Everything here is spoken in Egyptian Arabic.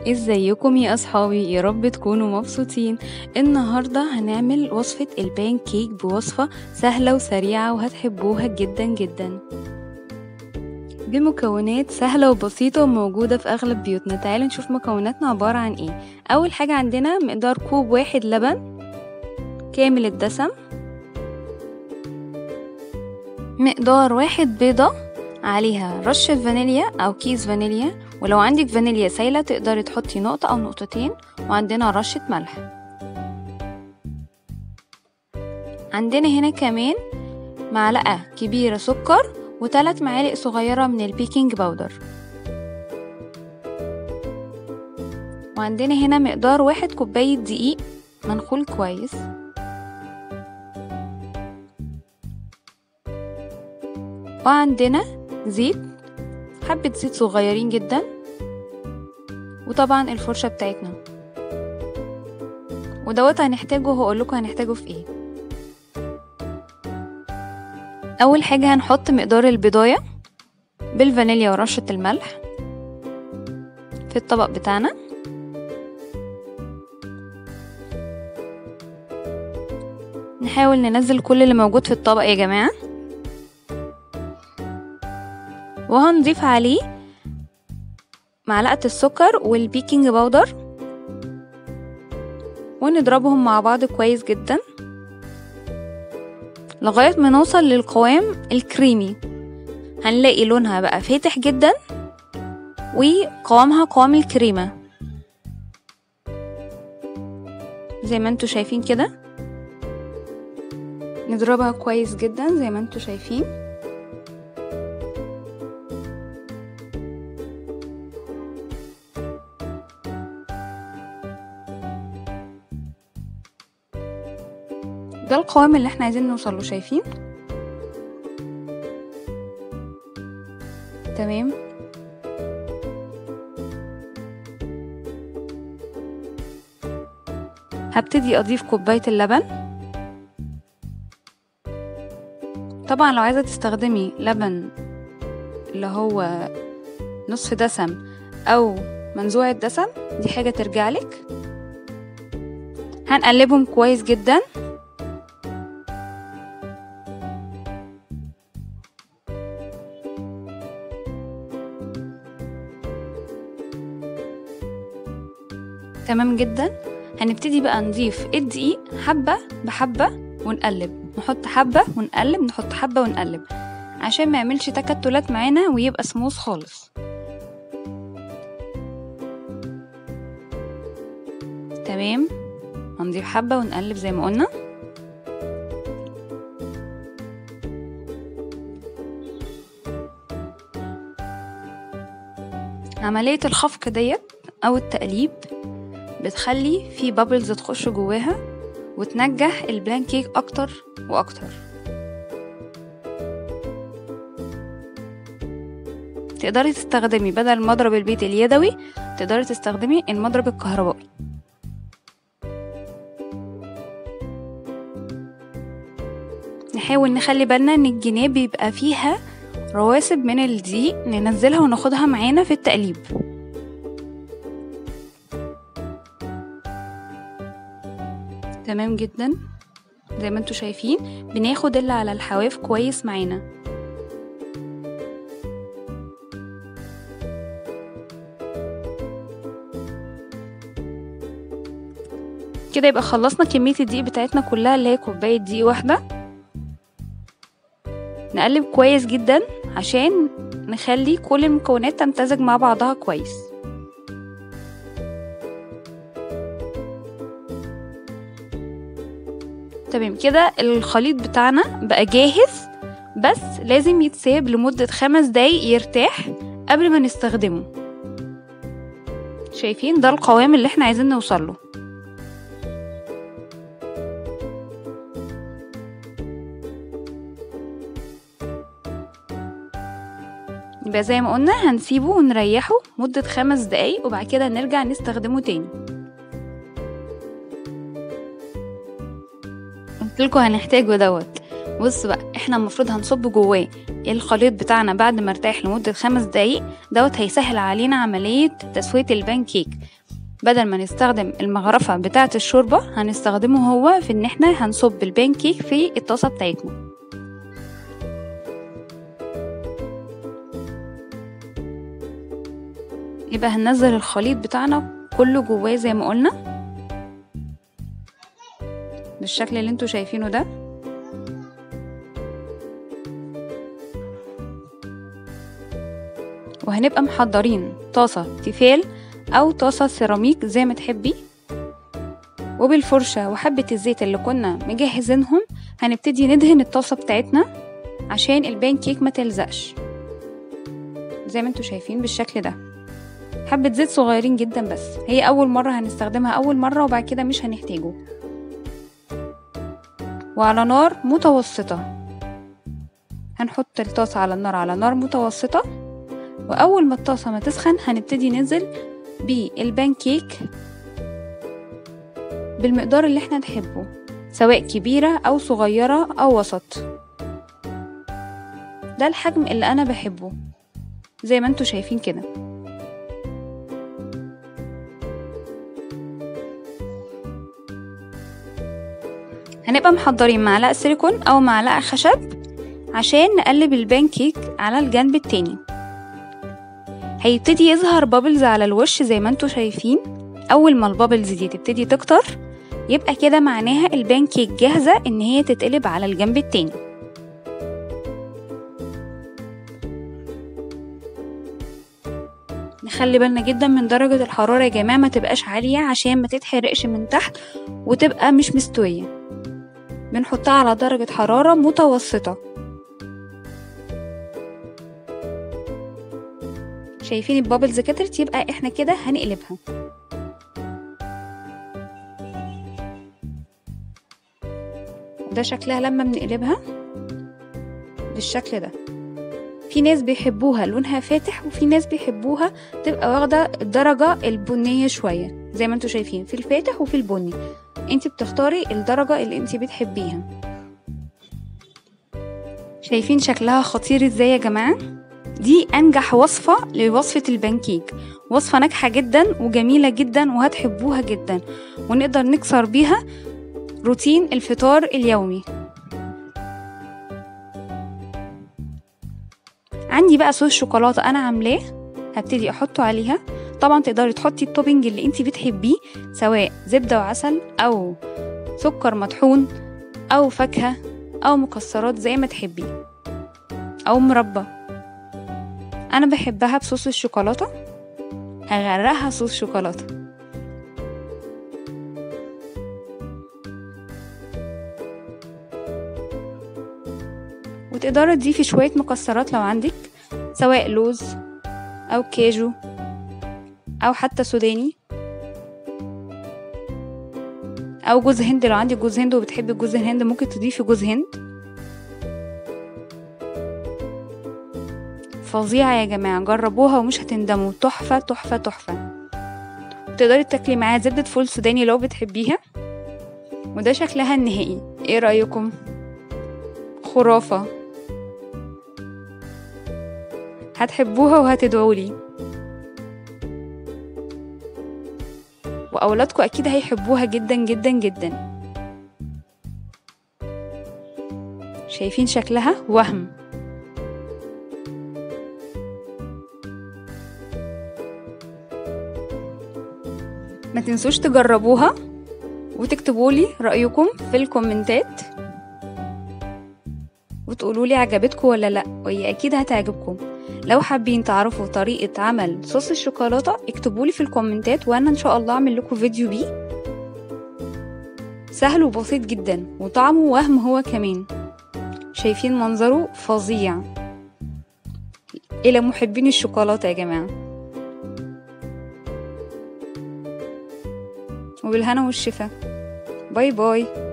ازيكم يا اصحابي يا رب تكونوا مبسوطين النهارده هنعمل وصفه البان كيك بوصفه سهله وسريعه وهتحبوها جدا جدا بمكونات سهله وبسيطه وموجوده في اغلب بيوتنا تعالوا نشوف مكوناتنا عباره عن ايه اول حاجه عندنا مقدار كوب واحد لبن كامل الدسم مقدار واحد بيضه عليها رشة فانيليا أو كيس فانيليا ولو عندك فانيليا سايلة تقدري تحطي نقطة أو نقطتين وعندنا رشة ملح عندنا هنا كمان معلقة كبيرة سكر وثلاث معالق صغيرة من البيكنج باودر وعندنا هنا مقدار واحد كوباية دقيق منخول كويس وعندنا زيت حبة زيت صغيرين جدا وطبعا الفرشة بتاعتنا ودوت هنحتاجه هقولكوا هنحتاجه في ايه اول حاجة هنحط مقدار البضاية بالفانيليا ورشة الملح في الطبق بتاعنا نحاول ننزل كل اللي موجود في الطبق يا جماعه وهنضيف عليه معلقة السكر والبيكنج باودر ونضربهم مع بعض كويس جدا لغاية ما نوصل للقوام الكريمي هنلاقي لونها بقى فاتح جدا وقوامها قوام الكريمة زي ما انتوا شايفين كده نضربها كويس جدا زي ما انتوا شايفين ده القوام اللي احنا عايزين نوصله شايفين تمام هبتدي اضيف كوباية اللبن طبعا لو عايزة تستخدمي لبن اللي هو نصف دسم او منزوع الدسم دي حاجة ترجعلك هنقلبهم كويس جدا تمام جدا هنبتدي بقى نضيف الدقيق حبة بحبة ونقلب نحط حبة ونقلب نحط حبة ونقلب عشان ما يعملش تكتلات معانا ويبقى سموث خالص تمام هنضيف حبة ونقلب زي ما قلنا عملية الخفق ديت أو التقليب بتخلي في بابلز تخش جواها وتنجح البلان كيك اكتر واكتر تقدري تستخدمي بدل المضرب البيت اليدوي تقدري تستخدمي المضرب الكهربائي نحاول نخلي بالنا ان الجناب بيبقى فيها رواسب من الدقيق ننزلها وناخدها معانا في التقليب تمام جدا زي ما انتوا شايفين بناخد اللي على الحواف كويس معانا كده يبقى خلصنا كمية الدقيق بتاعتنا كلها اللي هي كوباية دقيق واحدة نقلب كويس جدا عشان نخلي كل المكونات تمتزج مع بعضها كويس تمام كده الخليط بتاعنا بقى جاهز بس لازم يتساب لمدة خمس دقايق يرتاح قبل ما نستخدمه شايفين ده القوام اللي احنا عايزين نوصله يبقى زي ما قلنا هنسيبه ونريحه مدة خمس دقايق وبعد كده نرجع نستخدمه تاني قلتلكوا هنحتاجه دوت بص بقى احنا المفروض هنصب جواه الخليط بتاعنا بعد ما ارتاح لمدة خمس دقايق دوت هيسهل علينا عملية تسوية البان كيك بدل ما نستخدم المغرفة بتاعة الشوربة هنستخدمه هو في ان احنا هنصب البان كيك في الطاسة بتاعتنا يبقى هننزل الخليط بتاعنا كله جواه زي ما قلنا بالشكل اللي انتوا شايفينه ده وهنبقى محضرين طاسة تيفال أو طاسة سيراميك زي ما تحبي وبالفرشة وحبة الزيت اللي كنا مجهزينهم هنبتدي ندهن الطاسة بتاعتنا عشان البان كيك ما تلزقش زي ما انتوا شايفين بالشكل ده حبة زيت صغيرين جدا بس هي أول مرة هنستخدمها أول مرة وبعد كده مش هنحتاجه وعلى نار متوسطة هنحط الطاسة على النار على نار متوسطة وأول ما الطاسة ما تسخن هنبتدي ننزل بالبان كيك بالمقدار اللي احنا نحبه سواء كبيرة أو صغيرة أو وسط ده الحجم اللي أنا بحبه زي ما انتوا شايفين كده هنبقى محضرين معلقة سيليكون أو معلقة خشب عشان نقلب البان كيك على الجنب التاني هيبتدي يظهر بابلز على الوش زي ما انتوا شايفين أول ما البابلز دي تبتدي تكتر يبقى كده معناها البان كيك جاهزة إن هي تتقلب على الجنب التاني نخلي بالنا جدا من درجة الحرارة يا جماعة ما تبقاش عالية عشان ما تتحرقش من تحت وتبقى مش مستوية بنحطها على درجة حرارة متوسطة شايفين البابلز كترت يبقى احنا كده هنقلبها ده شكلها لما بنقلبها بالشكل ده في ناس بيحبوها لونها فاتح وفي ناس بيحبوها تبقى واخدة الدرجة البنية شوية زي ما انتوا شايفين في الفاتح وفي البني انت بتختاري الدرجة اللي انت بتحبيها شايفين شكلها خطير ازاي يا جماعة دي انجح وصفة لوصفة البانكيك وصفة ناجحة جدا وجميلة جدا وهتحبوها جدا ونقدر نكسر بيها روتين الفطار اليومي عندي بقى صوص شوكولاتة انا عاملاه هبتدي احطه عليها طبعا تقدري تحطي التوبينج اللي انت بتحبيه سواء زبدة وعسل او سكر مطحون او فاكهة او مكسرات زي ما تحبي او مربى انا بحبها بصوص الشوكولاتة هغرقها صوص شوكولاتة وتقدري تضيفي شوية مكسرات لو عندك سواء لوز أو كاجو أو حتى سوداني أو جوز هند لو عندك جوز هند وبتحبي جوز الهند ممكن تضيفي جوز هند فظيعة يا جماعة جربوها ومش هتندموا تحفة تحفة تحفة تقدري تاكلي معاها زبدة فول سوداني لو بتحبيها وده شكلها النهائي ايه رأيكم خرافة هتحبوها وهتدعولي وأولادكم أكيد هيحبوها جدا جدا جدا شايفين شكلها وهم ما تنسوش تجربوها وتكتبولي رأيكم في الكومنتات وتقولولي عجبتكم ولا لأ وهي أكيد هتعجبكم لو حابين تعرفوا طريقة عمل صوص الشوكولاتة اكتبولي في الكومنتات وأنا إن شاء الله أعمل لكم فيديو بيه سهل وبسيط جدا وطعمه وهم هو كمان شايفين منظره فظيع إلى محبين الشوكولاتة يا جماعة وبالهنا والشفا باي باي